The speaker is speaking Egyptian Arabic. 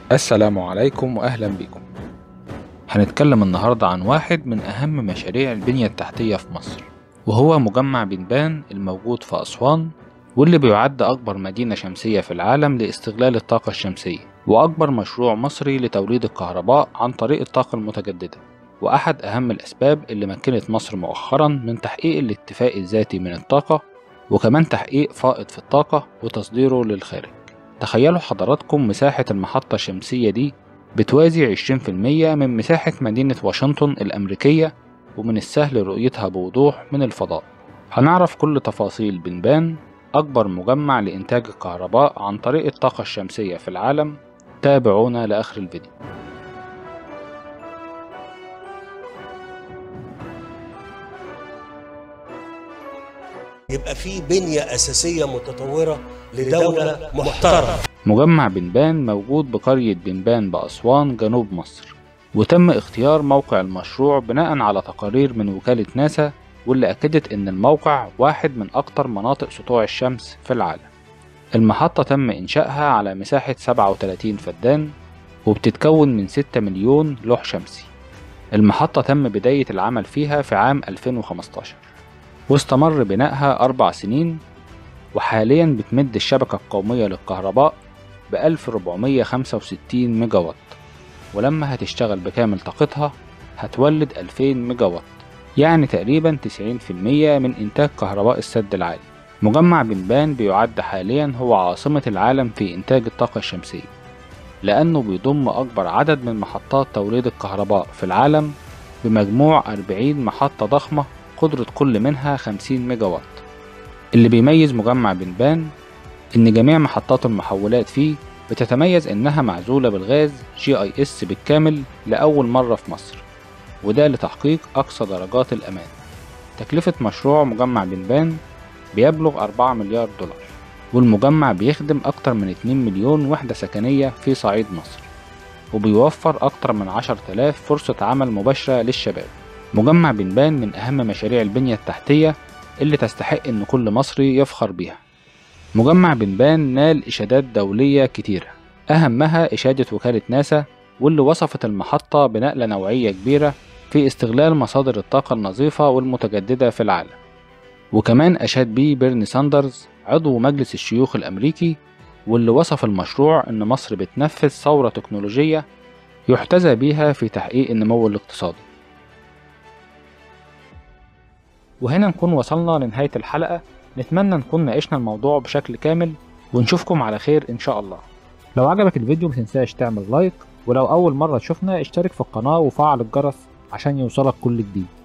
السلام عليكم وأهلا بكم هنتكلم النهاردة عن واحد من أهم مشاريع البنية التحتية في مصر وهو مجمع بنبان الموجود في أسوان واللي بيعد أكبر مدينة شمسية في العالم لاستغلال الطاقة الشمسية وأكبر مشروع مصري لتوليد الكهرباء عن طريق الطاقة المتجددة وأحد أهم الأسباب اللي مكنت مصر مؤخرا من تحقيق الاتفاق الذاتي من الطاقة وكمان تحقيق فائض في الطاقة وتصديره للخارج تخيلوا حضراتكم مساحة المحطة الشمسية دي بتوازي 20% من مساحة مدينة واشنطن الأمريكية ومن السهل رؤيتها بوضوح من الفضاء هنعرف كل تفاصيل بنبان أكبر مجمع لإنتاج الكهرباء عن طريق الطاقة الشمسية في العالم تابعونا لآخر الفيديو يبقى في بنية أساسية متطورة لدولة محترمة مجمع بنبان موجود بقرية بنبان بأسوان جنوب مصر وتم اختيار موقع المشروع بناء على تقارير من وكالة ناسا واللي أكدت إن الموقع واحد من أكتر مناطق سطوع الشمس في العالم المحطة تم إنشائها على مساحة 37 فدان وبتتكون من 6 مليون لوح شمسي المحطة تم بداية العمل فيها في عام 2015 واستمر بنائها أربع سنين وحاليا بتمد الشبكة القومية للكهرباء ب 1465 ميجا وات ولما هتشتغل بكامل طاقتها هتولد 2000 ميجا وات يعني تقريبا 90% من إنتاج كهرباء السد العالي مجمع بنبان بيعد حاليا هو عاصمة العالم في إنتاج الطاقة الشمسية لأنه بيضم أكبر عدد من محطات توليد الكهرباء في العالم بمجموع 40 محطة ضخمة قدرة كل منها 50 ميجا وات اللي بيميز مجمع بنبان إن جميع محطات المحولات فيه بتتميز إنها معزولة بالغاز جي اي اس بالكامل لأول مرة في مصر وده لتحقيق أقصى درجات الأمان تكلفة مشروع مجمع بنبان بيبلغ 4 مليار دولار والمجمع بيخدم أكتر من 2 مليون وحدة سكنية في صعيد مصر وبيوفر أكتر من 10000 فرصة عمل مباشرة للشباب مجمع بنبان من أهم مشاريع البنية التحتية اللي تستحق إن كل مصري يفخر بيها مجمع بنبان نال إشادات دولية كتيرة أهمها إشادة وكالة ناسا واللي وصفت المحطة بنقلة نوعية كبيرة في استغلال مصادر الطاقة النظيفة والمتجددة في العالم وكمان أشاد بيه بيرني ساندرز عضو مجلس الشيوخ الأمريكي واللي وصف المشروع إن مصر بتنفذ ثورة تكنولوجية يحتذى بيها في تحقيق النمو الاقتصادي وهنا نكون وصلنا لنهاية الحلقة نتمنى نكون ناقشنا الموضوع بشكل كامل ونشوفكم على خير إن شاء الله لو عجبك الفيديو متنساش تعمل لايك ولو أول مرة تشوفنا اشترك في القناة وفعل الجرس عشان يوصلك كل جديد